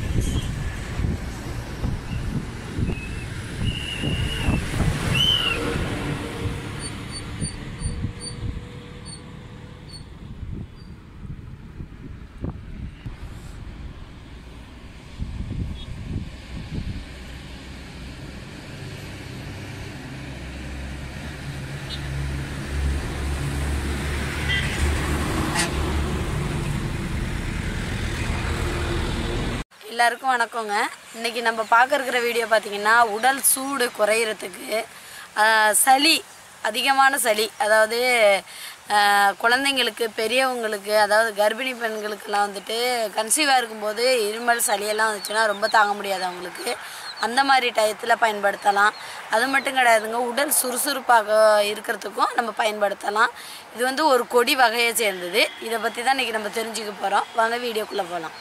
எல்லாருக்கும் வணக்கங்க இன்னைக்கு நம்ம பார்க்க இருக்கிற வீடியோ பார்த்தீங்கன்னா உடல் சூடு குறையிறதுக்கு ஆஹ், சளி அதிகமான சளி அதாவது ஆஹ், குழந்தைங்களுக்கு பெரியவங்களுக்கு அதாவது கர்ப்பிணி பெண்களுக்கெல்லாம் வந்துட்டு கன்சீவாக இருக்கும்போது இருமல் சளியெல்லாம் வந்துச்சுன்னா ரொம்ப தாங்க முடியாது அவங்களுக்கு அந்த மாதிரி டயத்தில் பயன்படுத்தலாம் அது மட்டும் கிடையாதுங்க உடல் சுறுசுறுப்பாக இருக்கிறதுக்கும் நம்ம பயன்படுத்தலாம் இது வந்து ஒரு கொடி வகையை சேர்ந்தது இதை பற்றி தான் இன்றைக்கி நம்ம தெரிஞ்சுக்க போகிறோம் வாங்க வீடியோக்குள்ளே போகலாம்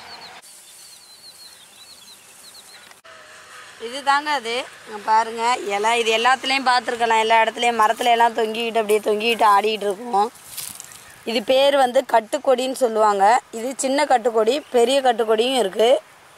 இது தாங்க அது இங்க பாருங்க இலை இது எல்லாத்துலேயும் பார்த்துருக்கலாம் எல்லா இடத்துலையும் மரத்துல எல்லாம் தொங்கிக்கிட்டு அப்படியே தொங்கிக்கிட்டு ஆடிக்கிட்டு இருக்கும் இது பேர் வந்து கட்டுக்கொடின்னு சொல்லுவாங்க இது சின்ன கட்டுக்கொடி பெரிய கட்டுக்கொடியும் இருக்குது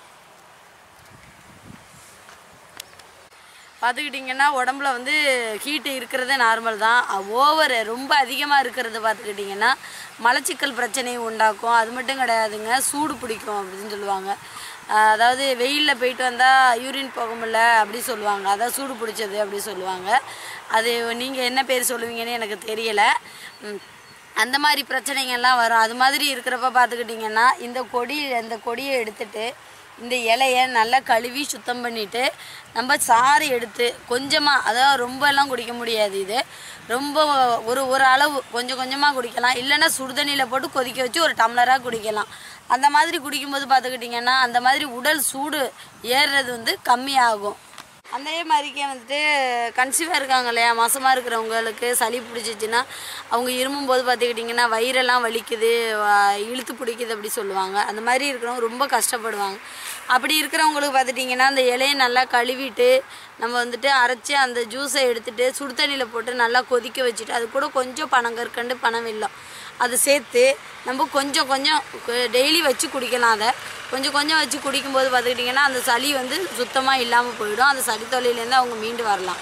பார்த்துக்கிட்டிங்கன்னா உடம்புல வந்து ஹீட்டு இருக்கிறதே நார்மல் தான் ஓவர் ரொம்ப அதிகமாக இருக்கிறது பார்த்துக்கிட்டிங்கன்னா மலச்சிக்கல் பிரச்சனையை உண்டாக்கும் அது மட்டும் கிடையாதுங்க சூடு பிடிக்கும் அப்படின்னு சொல்லுவாங்க ஆஹ் அதாவது வெயிலில் போயிட்டு வந்தால் யூரின் போக முடியல அப்படி சொல்லுவாங்க அதான் சூடு பிடிச்சது அப்படி சொல்லுவாங்க அது நீங்கள் என்ன பேர் சொல்லுவீங்கன்னு எனக்கு தெரியலை ம். அந்த மாதிரி பிரச்சனைகள்லாம் வரும் அது மாதிரி இருக்கிறப்ப பார்த்துக்கிட்டிங்கன்னா இந்த கொடி இந்த கொடியை எடுத்துட்டு இந்த இலையை நல்லா கழுவி சுத்தம் பண்ணிட்டு நம்ம சாறு எடுத்து கொஞ்சமாக அதாவது ரொம்ப எல்லாம் குடிக்க முடியாது இது ரொம்ப ஒரு ஒரு அளவு கொஞ்சம் கொஞ்சமாக குடிக்கலாம் இல்லைன்னா சுடுதண்ணியில் போட்டு கொதிக்க வச்சு ஒரு டம்ளராக குடிக்கலாம் அந்த மாதிரி குடிக்கும்போது பார்த்துக்கிட்டிங்கன்னா அந்த மாதிரி உடல் சூடு ஏறுறது வந்து கம்மியாகும் அதே மாதிரிக்கே வந்துட்டு கன்சீவாக இருக்காங்க இல்லையா மாசமாக இருக்கிறவங்களுக்கு சளி பிடிச்சிச்சின்னா அவங்க இருமும்போது பார்த்துக்கிட்டிங்கன்னா வயிறெல்லாம் வலிக்குது வ- இழுத்து பிடிக்குது அப்படி சொல்லுவாங்க அந்த மாதிரி இருக்கிறவங்க ரொம்ப கஷ்டப்படுவாங்க அப்படி இருக்கிறவங்களுக்கு பார்த்துட்டிங்கன்னா அந்த இலையை நல்லா கழுவிட்டு நம்ம வந்துட்டு அரைச்சி அந்த ஜூஸை எடுத்துட்டு சுடு தண்ணியில் போட்டு நல்லா கொதிக்க வச்சுட்டு அது கூட கொஞ்சம் பனங்கற்கண்டு பனவெல்லம் அதை சேர்த்து நம்ம கொஞ்சம் கொஞ்சம் டெய்லி வச்சு குடிக்கலாம் அதை கொஞ்சம் கொஞ்சம் வச்சு குடிக்கும்போது பார்த்துக்கிட்டிங்கன்னா அந்த சளி வந்து சுத்தமாக இல்லாமல் போயிடும் அந்த சளி தொல்லையிலேருந்து அவங்க மீண்டு வரலாம்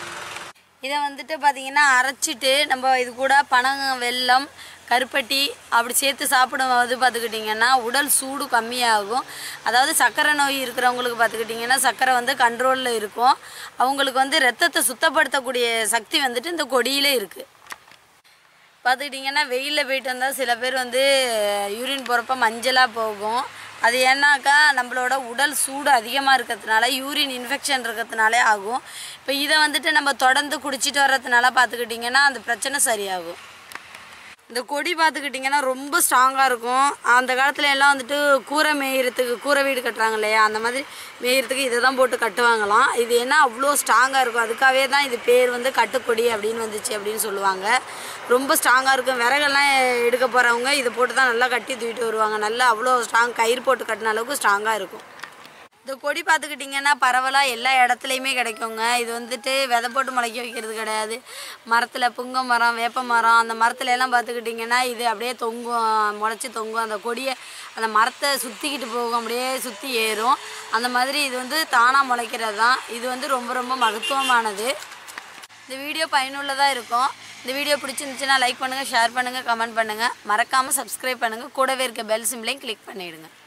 இதை வந்துட்டு பார்த்தீங்கன்னா அரைச்சிட்டு நம்ம இது கூட பனங்க வெல்லம் கருப்பட்டி அப்படி சேர்த்து சாப்பிடும்போது பார்த்துக்கிட்டிங்கன்னா உடல் சூடு கம்மியாகும் அதாவது சர்க்கரை நோய் இருக்கிறவங்களுக்கு பார்த்துக்கிட்டிங்கன்னா சர்க்கரை வந்து கண்ட்ரோலில் இருக்கும் அவங்களுக்கு வந்து ரத்தத்தை சுத்தப்படுத்தக்கூடிய சக்தி வந்துட்டு இந்த கொடியிலே இருக்குது பார்த்துக்கிட்டிங்கன்னா வெயிலில் போயிட்டு வந்தால் சில பேர் வந்து யூரின் போகிறப்ப மஞ்சளாக போகும் அது ஏன்னாக்கா நம்மளோட உடல் சூடு அதிகமாக இருக்கிறதுனால யூரின் இன்ஃபெக்ஷன் இருக்கிறதுனாலே ஆகும் இப்போ இதை வந்துட்டு நம்ம தொடர்ந்து குடிச்சிட்டு வர்றதுனால பார்த்துக்கிட்டிங்கன்னா அந்த பிரச்சனை சரியாகும் இந்த கொடி பார்த்துக்கிட்டிங்கன்னா ரொம்ப ஸ்ட்ராங்காக இருக்கும் அந்த காலத்துல எல்லாம் வந்துட்டு கூரை மேயறதுக்கு கூரை வீடு கட்டுறாங்க இல்லையா அந்த மாதிரி மேயறதுக்கு இதை தான் போட்டு கட்டுவாங்களாம் இது என்ன அவ்வளோ ஸ்ட்ராங்காக இருக்கும் அதுக்காகவே தான் இது பேர் வந்து கட்டுக்கொடி அப்படின்னு வந்துச்சு அப்படின்னு சொல்லுவாங்க ரொம்ப ஸ்ட்ராங்காக இருக்கும் விறகெல்லாம் எடுக்க போகிறவங்க இதை போட்டு தான் நல்லா கட்டி தூக்கிட்டு வருவாங்க நல்லா அவ்வளோ ஸ்ட்ராங் கயிறு போட்டு கட்டின அளவுக்கு ஸ்ட்ராங்காக இருக்கும் இந்த கொடி பார்த்துக்கிட்டிங்கன்னா பரவலாக எல்லா இடத்துலையுமே கிடைக்குங்க இது வந்துட்டு விதை போட்டு முளைக்க வைக்கிறது கிடையாது மரத்தில் புங்க மரம் வேப்ப மரம் அந்த மரத்துல எல்லாம் பார்த்துக்கிட்டிங்கன்னா இது அப்படியே தொங்கும் முளைச்சி தொங்கும் அந்த கொடியை அந்த மரத்தை சுற்றிக்கிட்டு போகும் அப்படியே சுற்றி ஏறும் அந்த மாதிரி இது வந்து தானாக முளைக்கிறது தான் இது வந்து ரொம்ப ரொம்ப மகத்துவமானது இந்த வீடியோ பயனுள்ளதாக இருக்கும் இந்த வீடியோ பிடிச்சிருந்துச்சுன்னா லைக் பண்ணுங்கள் ஷேர் பண்ணுங்கள் கமெண்ட் பண்ணுங்கள் மறக்காமல் சப்ஸ்கிரைப் பண்ணுங்கள் கூடவே இருக்க பெல் சிம்லையும் கிளிக் பண்ணிவிடுங்க